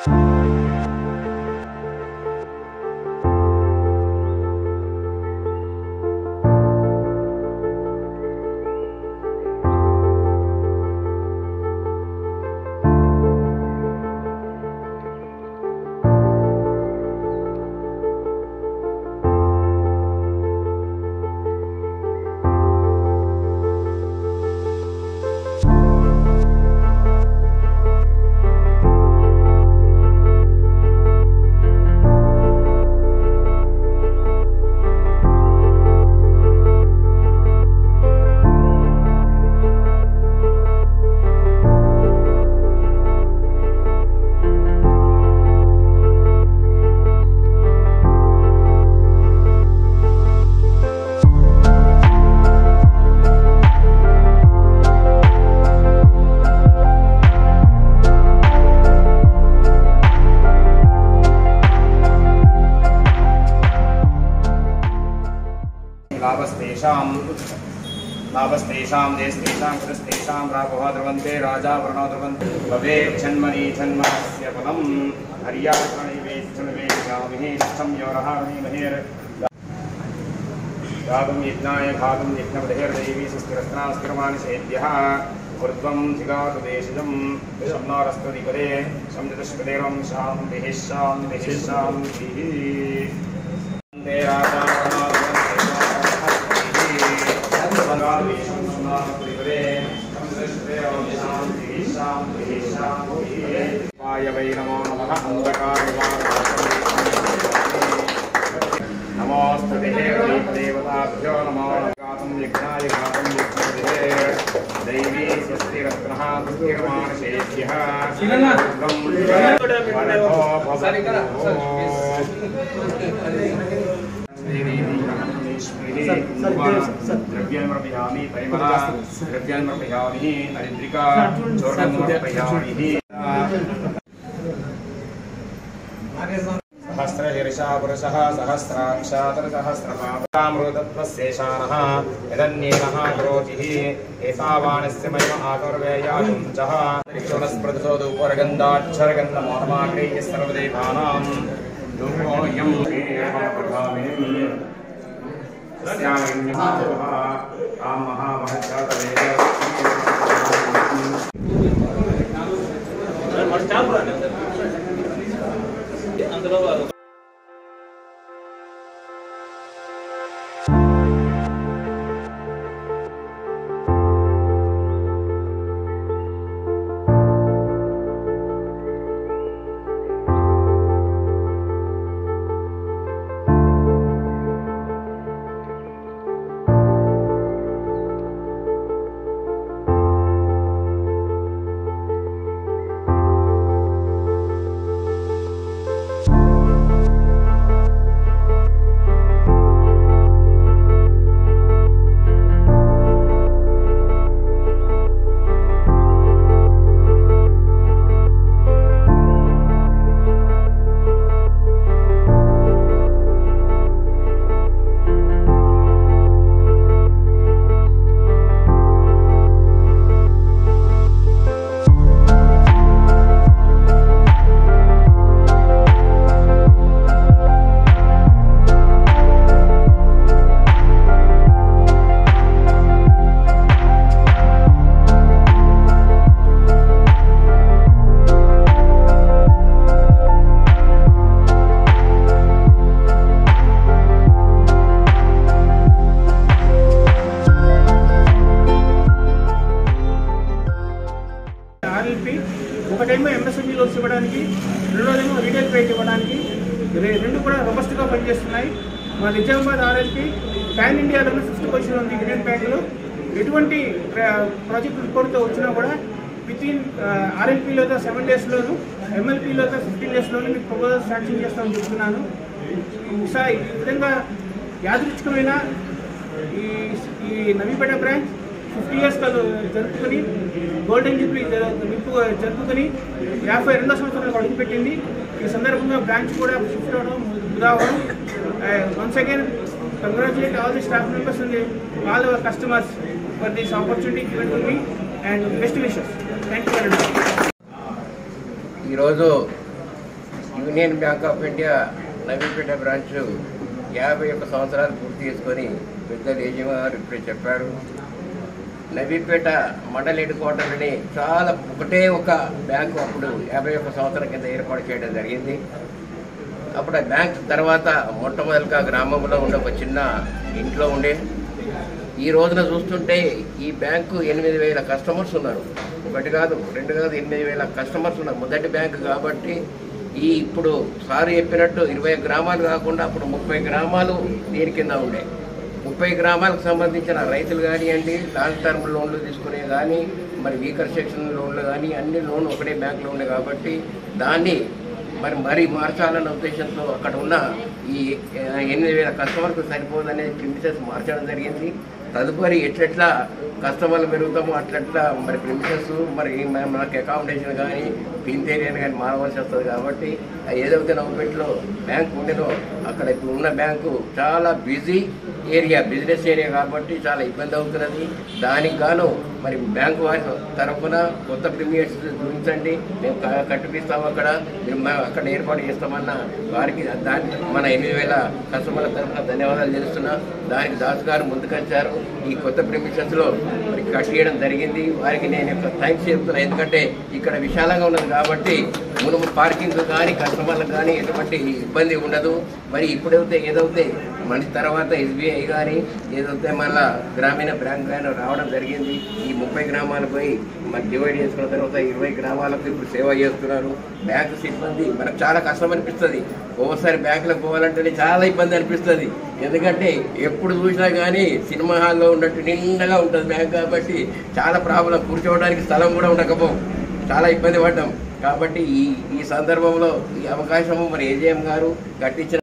लाभस्तेषां लाभस्तेषां देस्तेषां कृतस्तेषां राघवः ध्रुवन्ते राजा वरुणो ध्रुवन्ते भवे जन्मनि जन्मस्य फलं हर्याणैवेच्छणवेद्यामिः निष्ठं योरः महेर् गातुं यज्ञाय घातुं यज्ञपदेर्दैवी सुस्थिरस्नास्थिरमानसेभ्यः ऊर्ध्वं जिगातु देशजं शम्नारस्तदिपदे शं शान्तिः शान्तिः शान्तिः वन्दे राजा वाय वै नमो नमः नमोऽस्तु देवताभ्यो नमो गातुं यज्ञाय गातुं यज्ञपदे दैवी स्वस्तिरत्नः सुस्थिरमानशेभ्यः वरदो द्रव्यमर्पयामि परिमला द्रव्यमर्पयामि नरेन्द्रिका चोर्णमर्पयामि सहस्रशीर्षः पुरुषः सहस्राक्षातरसहस्रपामृतत्वशेषानः यदन्येनः प्रोचिः एतावानस्य मयम आकर्वेयायुञ्चः ऋक्षणस्पृतसोदुपरगन्धाक्षरगन्धमानमाग्रेय सर्वदेवानां धूपोऽयं प्रभाविनी అందులో ఆర్ఎల్పి ఒకటేమో ఎంఎస్ఎంఈ లోన్స్ ఇవ్వడానికి రెండోదేమో రీటైల్ పేజ్ ఇవ్వడానికి రె- రెండు కూడా రొబస్ట్గా పనిచేస్తున్నాయి మా నిజామాబాద్ ఆర్ఎల్పి పాన్ ఇండియాలోనే ఫిఫ్త్ పొజిషన్ ఉంది ఇండియన్ బ్యాంకులో ఎటువంటి ప్ర- ప్రాజెక్ట్ రిపోర్ట్తో వచ్చినా కూడా విత్ ఇన్ ఆర్ఎల్పీలో సెవెన్ డేస్లోను ఎంఎల్పీలో ఫిఫ్టీన్ డేస్లోను మీకు ప్రపోజల్ శాంక్షన్ చేస్తామని చెప్తున్నాను ఈసారి ఈ విధంగా యాదృచ్ఛికమైన ఈ ఈ నవీపేట బ్రాంచ్ ఫిఫ్టీ ఇయర్స్ జరుపుకొని గోల్డెన్ జూబ్లీ జరు- నింపు జరుపుకొని యాభై రెండో సంవత్సరంలో అడుగుపెట్టింది ఈ సందర్భంగా బ్రాంచ్ కూడా షిఫ్ట్ అవడం ఉదాహరణ once again congratulate all the staff members and all our customers for this opportunity given to me and best wishes thank you very much ఈరోజు union bank of India Navipet branch యాభై ఒక్క సంవత్సరాలు పూర్తి చేసుకొని పెద్దలు ఏజీఎం గారు ఇప్పుడే చెప్పారు నవీపేట మండల హెడ్ క్వార్టర్ని చాలా ఒకటే ఒక బ్యాంకు అప్పుడు యాభై ఒక్క సంవత్సరం కింద ఏర్పాటు చేయడం జరిగింది అప్పుడు ఆ బ్యాంక్ తర్వాత మొట్టమొదటిగా గ్రామంలో ఉండే ఒక చిన్న ఇంట్లో ఉండే ఈ రోజున చూస్తుంటే ఈ బ్యాంకు ఎనిమిది వేల కస్టమర్స్ ఉన్నారు ఒకటి కాదు రెండు కాదు ఎనిమిది వేల కస్టమర్స్ ఉన్నారు మొదటి బ్యాంకు కాబట్టి ఈ ఇప్పుడు సార్ చెప్పినట్టు ఇరవై గ్రామాలు కాకుండా అప్పుడు ముప్పై గ్రామాలు దీని కింద ఉండే ముప్పై గ్రామాలకు సంబంధించిన రైతులు కానివ్వండి లాంగ్ టర్మ్ లోన్లు తీసుకునే కానీ మరి వీకర్ సెక్షన్ లోన్లు కానీ అన్ని లోన్లు ఒకటే బ్యాంకులో ఉన్నాయి కాబట్టి దాన్ని మరి మరీ మార్చాలన్న ఉద్దేశంతో అక్కడ ఉన్న ఈ ఆ, ఎనిమిది వేల కస్టమర్కు సరిపోదనే ప్రిమిసెస్ మార్చడం జరిగింది తదుపరి ఎట్లెట్లా కస్టమర్లు పెరుగుతామో అట్లట్లా మరి ప్రిమిసెస్ మరి మన- మనకి అకామిడేషన్ కానీ పింతేరియన్ కానీ మారవలసి వస్తుంది కాబట్టి ఆ ఏదైతే నవ్వుపెట్లో బ్యాంక్ ఉండేదో అక్కడ ఇప్పుడు ఉన్న బ్యాంకు చాలా బిజీ ఏరియా బిజినెస్ ఏరియా కాబట్టి చాలా ఇబ్బంది అవుతున్నది దానికి గాను మరి బ్యాంకు వారి తరఫున కొత్త ప్రీమియర్స్ చూపించండి మేము క- కట్టిపిస్తాం అక్కడ మేము మ- అక్కడ ఏర్పాటు చేస్తామన్న వారికి దాని మన ఎనిమిది వేల కస్టమర్ల తరఫున ధన్యవాదాలు తెలుస్తున్నా దానికి దాస్ గారు ముందుకొచ్చారు ఈ కొత్త ప్రిమిషన్స్లో మరి కట్టియడం జరిగింది వారికి నేను యొక్క థ్యాంక్స్ చెప్తున్నాను ఎందుకంటే ఇక్కడ విశాలంగా ఉన్నది కాబట్టి మునుము పార్కింగ్ కానీ కస్టమర్లకు కానీ ఎటువంటి ఇబ్బంది ఉండదు మరి ఇప్పుడైతే ఏదైతే మన తర్వాత ఎస్బీఐ కానీ ఏదైతే మళ్ళా గ్రామీణ బ్యాంక్ కానీ రావడం జరిగింది ఈ ముప్పై గ్రామాలు పోయి మరి డివైడ్ చేసుకున్న తర్వాత ఇరవై గ్రామాలకు ఇప్పుడు సేవ చేస్తున్నారు బ్యాంకు సిబ్బంది మనకు చాలా కష్టం అనిపిస్తుంది ఓసారి బ్యాంకులకు పోవాలంటేనే చాలా ఇబ్బంది అనిపిస్తుంది ఎందుకంటే ఎప్పుడు చూసినా కానీ సినిమా హాల్లో ఉన్నట్టు నిండగా ఉంటుంది బ్యాంక్ కాబట్టి చాలా ప్రాబ్లం కూర్చోవడానికి స్థలం కూడా ఉండకపో చాలా ఇబ్బంది పడ్డాం కాబట్టి ఈ ఈ సందర్భంలో ఈ అవకాశము మరి ఏజేఎం గారు కట్టించిన